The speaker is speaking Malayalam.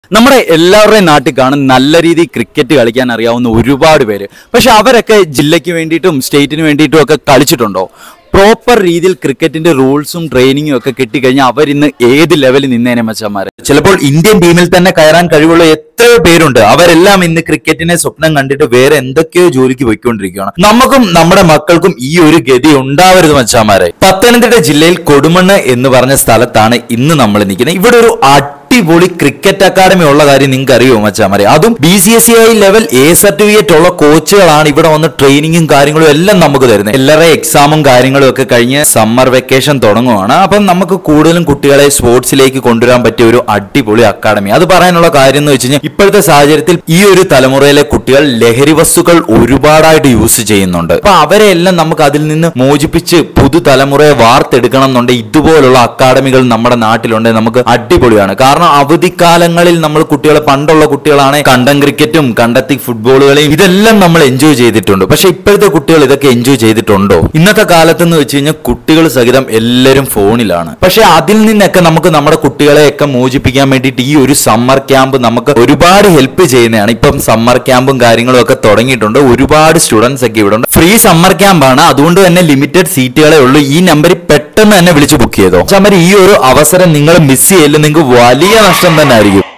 നമ്മുടെ എല്ലാവരുടെയും നാട്ടിൽ കാണും നല്ല രീതിയിൽ ക്രിക്കറ്റ് കളിക്കാൻ അറിയാവുന്ന ഒരുപാട് പേര് പക്ഷെ അവരൊക്കെ ജില്ലയ്ക്ക് വേണ്ടിയിട്ടും സ്റ്റേറ്റിന് വേണ്ടിയിട്ടും ഒക്കെ കളിച്ചിട്ടുണ്ടോ പ്രോപ്പർ രീതിയിൽ ക്രിക്കറ്റിന്റെ റൂൾസും ട്രെയിനിങ്ങും ഒക്കെ കിട്ടിക്കഴിഞ്ഞാൽ അവരിന്ന് ഏത് ലെവലിൽ നിന്നേനെ മച്ചന്മാര് ചിലപ്പോൾ ഇന്ത്യൻ ടീമിൽ തന്നെ കയറാൻ കഴിവുള്ള എത്രയോ പേരുണ്ട് അവരെല്ലാം ഇന്ന് ക്രിക്കറ്റിനെ സ്വപ്നം കണ്ടിട്ട് വേറെ എന്തൊക്കെയോ ജോലിക്ക് പോയിക്കൊണ്ടിരിക്കുകയാണ് നമുക്കും നമ്മുടെ മക്കൾക്കും ഈ ഒരു ഗതി ഉണ്ടാവരുത് മച്ചാമാരെ പത്തനംതിട്ട ജില്ലയിൽ കൊടുമണ്ണ് എന്ന് പറഞ്ഞ സ്ഥലത്താണ് ഇന്ന് നമ്മൾ നിൽക്കുന്നത് ഇവിടെ ഒരു അടിപൊളി ക്രിക്കറ്റ് അക്കാദമി ഉള്ള കാര്യം നിങ്ങൾക്ക് അറിയോ മച്ചാമാരെ അതും B C S C I level A certificate ഉള്ള കോച്ചുകളാണ് ഇവിടെ വന്ന് ട്രെയിനിങ്ങും കാര്യങ്ങളും എല്ലാം നമുക്ക് തരുന്നത് എല്ലാവരുടെ എക്സാമും കാര്യങ്ങളും ഒക്കെ കഴിഞ്ഞ് സമ്മർ വെക്കേഷൻ തുടങ്ങുവാണ് അപ്പം നമുക്ക് കൂടുതലും കുട്ടികളെ സ്പോർട്സിലേക്ക് കൊണ്ടുവരാൻ പറ്റിയ ഒരു അടിപൊളി അക്കാദമി അത് പറയാനുള്ള കാര്യം എന്ന് വെച്ച് കഴിഞ്ഞാൽ ഇപ്പോഴത്തെ സാഹചര്യത്തിൽ ഈ ഒരു തലമുറയിലെ കുട്ടികൾ ലഹരി വസ്തുക്കൾ ഒരുപാടായിട്ട് യൂസ് ചെയ്യുന്നുണ്ട് അപ്പൊ അവരെ എല്ലാം നമുക്ക് അതിൽ നിന്ന് മോചിപ്പിച്ച് പുതുതലമുറയെ വാർത്തെടുക്കണം എന്നുണ്ടെങ്കിൽ ഇതുപോലുള്ള അക്കാദമികൾ നമ്മുടെ നാട്ടിലുണ്ടെങ്കിൽ നമുക്ക് അടിപൊളിയാണ് കാരണം അവധിക്കാലങ്ങളിൽ നമ്മൾ കുട്ടികളെ പണ്ടുള്ള കുട്ടികളാണ് കണ്ടം ക്രിക്കറ്റും കണ്ടത്തി ഫുട്ബോളുകളെയും ഇതെല്ലാം നമ്മൾ എൻജോയ് ചെയ്തിട്ടുണ്ട് പക്ഷെ ഇപ്പോഴത്തെ കുട്ടികൾ ഇതൊക്കെ എൻജോയ് ചെയ്തിട്ടുണ്ടോ ഇന്നത്തെ കാലത്ത് എന്ന് വെച്ച് കഴിഞ്ഞാൽ കുട്ടികൾ സഹിതം എല്ലാവരും ഫോണിലാണ് പക്ഷെ അതിൽ നിന്നൊക്കെ നമുക്ക് നമ്മുടെ കുട്ടികളെയൊക്കെ മോചിപ്പിക്കാൻ വേണ്ടിയിട്ട് ഈ ഒരു സമ്മർ ക്യാമ്പ് നമുക്ക് ഒരുപാട് ഹെൽപ്പ് ചെയ്യുന്നതാണ് ഇപ്പം സമ്മർ ക്യാമ്പും കാര്യങ്ങളും ഒക്കെ തുടങ്ങിയിട്ടുണ്ട് ഒരുപാട് സ്റ്റുഡൻസ് ഒക്കെ ഇവിടെ ഉണ്ട് ഫ്രീ സമ്മർ ക്യാമ്പാണ് അതുകൊണ്ട് തന്നെ ലിമിറ്റഡ് സീറ്റുകളെ ഉള്ളൂ ഈ നമ്പറിൽ പെട്ടെന്ന് തന്നെ വിളിച്ച് ബുക്ക് ചെയ്തോ ചമ്മര് ഈ ഒരു അവസരം നിങ്ങൾ മിസ് ചെയ്യില്ല നിങ്ങൾക്ക് വലിയ നഷ്ടം തന്നെ ആയിരിക്കും